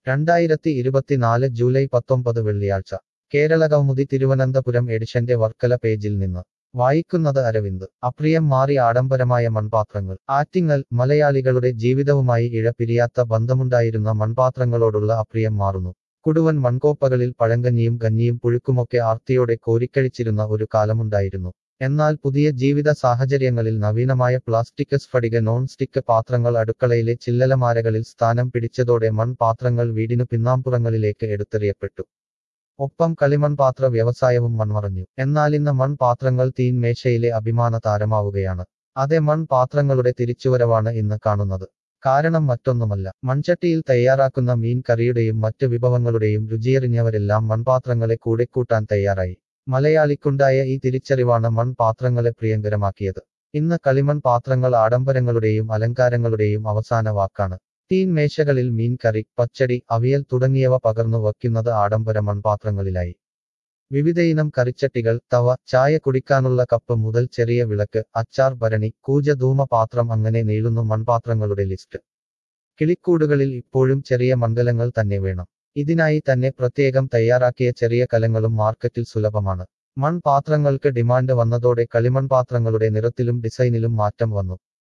രണ്ടായിരത്തി ഇരുപത്തിനാല് ജൂലൈ പത്തൊമ്പത് വെള്ളിയാഴ്ച കേരളകൗമുദി തിരുവനന്തപുരം എഡിഷന്റെ വർക്കല പേജിൽ നിന്ന് വായിക്കുന്നത് അരവിന്ദ് അപ്രിയം മാറി ആഡംബരമായ മൺപാത്രങ്ങൾ ആറ്റിങ്ങൽ മലയാളികളുടെ ജീവിതവുമായി ഇഴപിരിയാത്ത ബന്ധമുണ്ടായിരുന്ന മൺപാത്രങ്ങളോടുള്ള അപ്രിയം മാറുന്നു കുടുവൻ മൺകോപ്പകളിൽ പഴങ്കഞ്ഞിയും കഞ്ഞിയും പുഴുക്കുമൊക്കെ ആർത്തിയോടെ കോരിക്കഴിച്ചിരുന്ന ഒരു കാലമുണ്ടായിരുന്നു എന്നാൽ പുതിയ ജീവിത സാഹചര്യങ്ങളിൽ നവീനമായ പ്ലാസ്റ്റിക് സ്ഫടിക നോൺ സ്റ്റിക്ക് പാത്രങ്ങൾ അടുക്കളയിലെ ചില്ലലമാരകളിൽ സ്ഥാനം പിടിച്ചതോടെ മൺപാത്രങ്ങൾ വീടിനു പിന്നാമ്പുറങ്ങളിലേക്ക് എടുത്തെറിയപ്പെട്ടു ഒപ്പം കളിമൺപാത്ര വ്യവസായവും മൺമറഞ്ഞു എന്നാൽ ഇന്ന് മൺപാത്രങ്ങൾ തീൻമേശയിലെ അഭിമാന താരമാവുകയാണ് അതേ മൺപാത്രങ്ങളുടെ തിരിച്ചുവരവാണ് ഇന്ന് കാണുന്നത് കാരണം മറ്റൊന്നുമല്ല മൺചട്ടിയിൽ തയ്യാറാക്കുന്ന മീൻ കറിയുടെയും മറ്റ് വിഭവങ്ങളുടെയും രുചിയറിഞ്ഞവരെല്ലാം മൺപാത്രങ്ങളെ കൂടെ കൂട്ടാൻ തയ്യാറായി മലയാളിക്കുണ്ടായ ഈ തിരിച്ചറിവാണ് മൺപാത്രങ്ങളെ പ്രിയങ്കരമാക്കിയത് ഇന്ന് കളിമൺ പാത്രങ്ങൾ ആഡംബരങ്ങളുടെയും അലങ്കാരങ്ങളുടെയും അവസാന വാക്കാണ് തീൻ മേശകളിൽ മീൻ കറി പച്ചടി അവിയൽ തുടങ്ങിയവ പകർന്നു വയ്ക്കുന്നത് ആഡംബര മൺപാത്രങ്ങളിലായി വിവിധയിനം കറിച്ചട്ടികൾ തവ ചായ കുടിക്കാനുള്ള കപ്പ് മുതൽ ചെറിയ വിളക്ക് അച്ചാർ ഭരണി കൂജ ധൂമപാത്രം അങ്ങനെ നീളുന്നു മൺപാത്രങ്ങളുടെ ലിസ്റ്റ് കിളിക്കൂടുകളിൽ ഇപ്പോഴും ചെറിയ മണ്ഡലങ്ങൾ തന്നെ വേണം ഇതിനായി തന്നെ പ്രത്യേകം തയ്യാറാക്കിയ ചെറിയ കലങ്ങളും മാർക്കറ്റിൽ സുലഭമാണ് മൺപാത്രങ്ങൾക്ക് ഡിമാൻഡ് വന്നതോടെ കളിമൺപാത്രങ്ങളുടെ നിറത്തിലും ഡിസൈനിലും മാറ്റം വന്നു